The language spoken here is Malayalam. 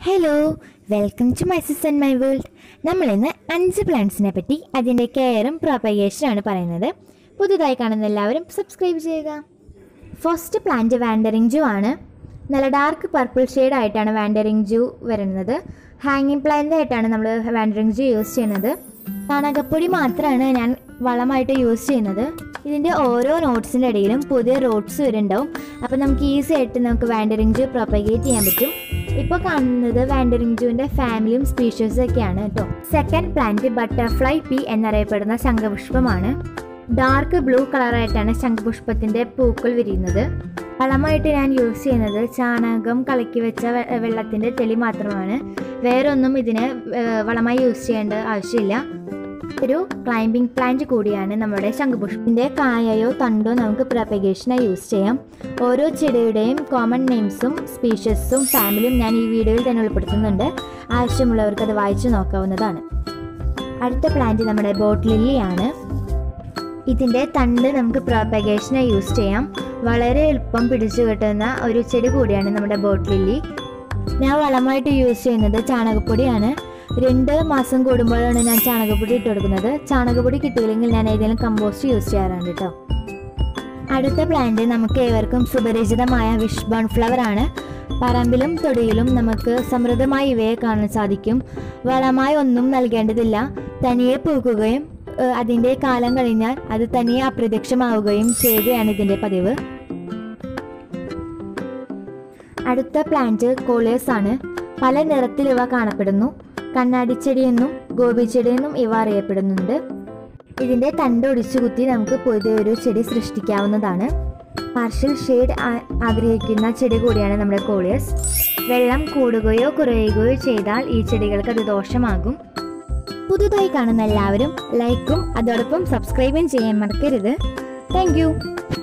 hello welcome to my sis and my world നമ്മൾ ഇന്ന് അഞ്ച് പ്ലാന്റ്സിനെ പറ്റി അതിൻ്റെ കെയറും പ്രൊപ്പഗേഷനാണ് പറയുന്നത് പുതുതായി കാണുന്ന എല്ലാവരും സബ്സ്ക്രൈബ് ചെയ്യുക ഫസ്റ്റ് പ്ലാന്റ് വാൻഡറിങ് ജൂ ആണ് നല്ല ഡാർക്ക് പർപ്പിൾ ആയിട്ടാണ് വാൻഡറിങ് ജൂ വരുന്നത് ഹാങ്ങിങ് പ്ലാന്റ് ആയിട്ടാണ് നമ്മൾ വാൻഡറിങ് ജൂ യൂസ് ചെയ്യുന്നത് ചാണകപ്പൊടി മാത്രമാണ് ഞാൻ വളമായിട്ട് യൂസ് ചെയ്യുന്നത് ഇതിൻ്റെ ഓരോ നോട്ട്സിൻ്റെ ഇടയിലും പുതിയ റോഡ്സ് വരുന്നുണ്ടാവും അപ്പോൾ നമുക്ക് ഈസി ആയിട്ട് നമുക്ക് വാൻഡറിങ് ജൂ പ്രൊപ്പഗേറ്റ് ചെയ്യാൻ പറ്റും ഇപ്പോൾ കാണുന്നത് വാൻഡറിങ് ജൂവിൻ്റെ ഫാമിലിയും സ്പീഷീസും ഒക്കെയാണ് കേട്ടോ സെക്കൻഡ് പ്ലാന്റ് ബട്ടർഫ്ലൈ പി എന്നറിയപ്പെടുന്ന ശംഖപുഷ്പമാണ് ഡാർക്ക് ബ്ലൂ കളറായിട്ടാണ് ശംഖുപുഷ്പത്തിൻ്റെ പൂക്കൾ വിരിയുന്നത് വളമായിട്ട് ഞാൻ യൂസ് ചെയ്യുന്നത് ചാണകം കലക്കി വെച്ച വെ- വെള്ളത്തിൻ്റെ തെളി മാത്രമാണ് വേറെ ഒന്നും ഇതിന് ഏഹ്, വളമായി യൂസ് ചെയ്യേണ്ട ആവശ്യമില്ല ഒരു ക്ലൈംബിംഗ് പ്ലാന്റ് കൂടിയാണ് നമ്മുടെ ശംഖുപുഷ്പത്തിൻ്റെ കായയോ തണ്ടോ നമുക്ക് പ്രൊപ്പഗേഷനായി യൂസ് ചെയ്യാം ഓരോ ചെടിയുടെയും കോമൺ നെയിംസും സ്പീഷ്യസും ഫാമിലിയും ഞാൻ ഈ വീഡിയോയിൽ തന്നെ ഉൾപ്പെടുത്തുന്നുണ്ട് ആവശ്യമുള്ളവർക്ക് അത് വായിച്ചു നോക്കാവുന്നതാണ് അടുത്ത പ്ലാന്റ് നമ്മുടെ ബോട്ട് ലില്ലിയാണ് ഇതിൻ്റെ തണ്ട് നമുക്ക് പ്രൊപ്പഗേഷനായി യൂസ് ചെയ്യാം വളരെ എളുപ്പം പിടിച്ചു കിട്ടുന്ന ഒരു ചെടി കൂടിയാണ് നമ്മുടെ ബോട്ട് ലില്ലി ഞാൻ വളമായിട്ട് യൂസ് ചെയ്യുന്നത് ചാണകപ്പൊടിയാണ് രണ്ട് മാസം കൂടുമ്പോഴാണ് ഞാൻ ചാണകപ്പൊടി ഇട്ട് കൊടുക്കുന്നത് ചാണകപ്പൊടി കിട്ടിയില്ലെങ്കിൽ ഞാൻ ഏതെങ്കിലും കമ്പോസ്റ്റ് യൂസ് ചെയ്യാറുണ്ട് കേട്ടോ അടുത്ത പ്ലാന്റ് നമുക്ക് ഏവർക്കും സുപരിചിതമായ വിഷ് ബോൺ ഫ്ലവർ ആണ് പറമ്പിലും തൊടിയിലും നമുക്ക് സമൃദ്ധമായി ഇവയെ കാണാൻ സാധിക്കും വളമായി ഒന്നും നൽകേണ്ടതില്ല തനിയെ പൂക്കുകയും ഏഹ്, അതിൻ്റെ കാലം കഴിഞ്ഞാൽ അത് തനിയെ അപ്രത്യക്ഷമാവുകയും ചെയ്യുകയാണ് ഇതിൻ്റെ പതിവ് അടുത്ത പ്ലാന്റ് കോളിയസ് ആണ് പല നിറത്തിൽ ഇവ കാണപ്പെടുന്നു കണ്ണാടിച്ചെടിയെന്നും ഗോപിച്ചെടിയെന്നും ഇവ അറിയപ്പെടുന്നുണ്ട് ഇതിൻ്റെ തണ്ട് ഒടിച്ചു കുത്തി നമുക്ക് പുതിയൊരു ചെടി സൃഷ്ടിക്കാവുന്നതാണ് പാർഷ്യൽ ഷെയ്ഡ് ആഗ്രഹിക്കുന്ന ചെടി കൂടിയാണ് നമ്മുടെ കോളിയസ് വെള്ളം കൂടുകയോ കുറയുകയോ ചെയ്താൽ ഈ ചെടികൾക്ക് അത് ദോഷമാകും പുതുതായി കാണുന്ന എല്ലാവരും ലൈക്കും അതോടൊപ്പം സബ്സ്ക്രൈബും ചെയ്യാൻ മറക്കരുത് താങ്ക്